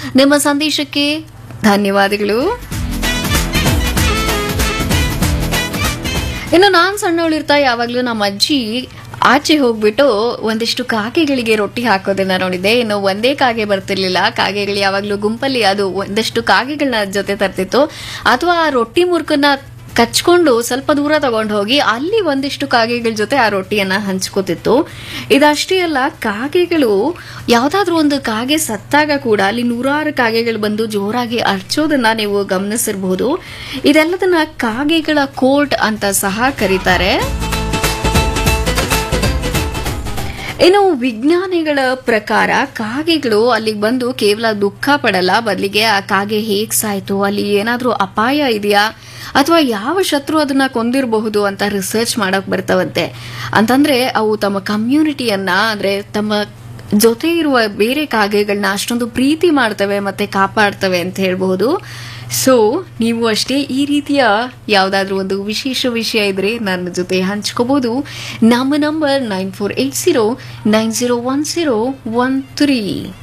ನಿಮ್ಮ ಸಂದೇಶಕ್ಕೆ ಧನ್ಯವಾದಗಳು ಇನ್ನು ನಾನು ಸಣ್ಣವಳಿರ್ತಾ ಯಾವಾಗಲೂ ನಮ್ಮ ಅಜ್ಜಿ ಆಚೆ ಹೋಗ್ಬಿಟ್ಟು ಒಂದಿಷ್ಟು ಕಾಗೆಗಳಿಗೆ ರೊಟ್ಟಿ ಹಾಕೋದನ್ನ ನೋಡಿದ್ದೆ ಇನ್ನು ಒಂದೇ ಕಾಗೆ ಬರ್ತಿರ್ಲಿಲ್ಲ ಕಾಗೆಗಳು ಯಾವಾಗಲೂ ಗುಂಪಲ್ಲಿ ಅದು ಒಂದಷ್ಟು ಕಾಗೆಗಳನ್ನ ಜೊತೆ ತರ್ತಿತ್ತು ಅಥವಾ ಆ ರೊಟ್ಟಿ ಮುರುಕನ್ನ ಕಚ್ಕೊಂಡು ಸ್ವಲ್ಪ ದೂರ ತಗೊಂಡು ಹೋಗಿ ಅಲ್ಲಿ ಒಂದಿಷ್ಟು ಕಾಗೆಗಳ ಜೊತೆ ಆ ರೊಟ್ಟಿಯನ್ನ ಹಂಚ್ಕೋತಿತ್ತು ಇದಷ್ಟೇ ಅಲ್ಲ ಕಾಗೆಗಳು ಯಾವ್ದಾದ್ರೂ ಒಂದು ಕಾಗೆ ಸತ್ತಾಗ ಕೂಡ ಅಲ್ಲಿ ನೂರಾರು ಕಾಗೆಗಳು ಬಂದು ಜೋರಾಗಿ ಅರ್ಚೋದನ್ನ ನೀವು ಗಮನಿಸಿರಬಹುದು ಇದೆಲ್ಲದನ್ನ ಕಾಗೆಗಳ ಕೋರ್ಟ್ ಅಂತ ಸಹ ಕರೀತಾರೆ ಇನ್ನು ವಿಜ್ಞಾನಿಗಳ ಪ್ರಕಾರ ಕಾಗೆಗಳು ಅಲ್ಲಿಗೆ ಬಂದು ಕೇವಲ ದುಃಖ ಪಡಲ್ಲ ಬದಲಿಗೆ ಆ ಕಾಗೆ ಹೇಗ್ ಸಾಯ್ತು ಅಲ್ಲಿ ಏನಾದ್ರೂ ಅಪಾಯ ಇದೆಯಾ ಅಥವಾ ಯಾವ ಶತ್ರು ಅದನ್ನ ಕೊಂದಿರಬಹುದು ಅಂತ ರಿಸರ್ಚ್ ಮಾಡಕ್ ಬರ್ತಾವಂತೆ ಅಂತಂದ್ರೆ ಅವು ತಮ್ಮ ಕಮ್ಯುನಿಟಿಯನ್ನ ಅಂದ್ರೆ ತಮ್ಮ ಜೊತೆ ಇರುವ ಬೇರೆ ಕಾಗೆಗಳನ್ನ ಅಷ್ಟೊಂದು ಪ್ರೀತಿ ಮಾಡ್ತವೆ ಮತ್ತೆ ಕಾಪಾಡ್ತವೆ ಅಂತ ಹೇಳ್ಬಹುದು ಸೊ ನೀವು ಅಷ್ಟೇ ಈ ರೀತಿಯ ಯಾವುದಾದ್ರೂ ಒಂದು ವಿಶೇಷ ವಿಷಯ ಇದ್ರೆ ನನ್ನ ಜೊತೆ ಹಂಚ್ಕೋಬಹುದು ನಮ್ಮ number nine four eight zero nine zero one zero one three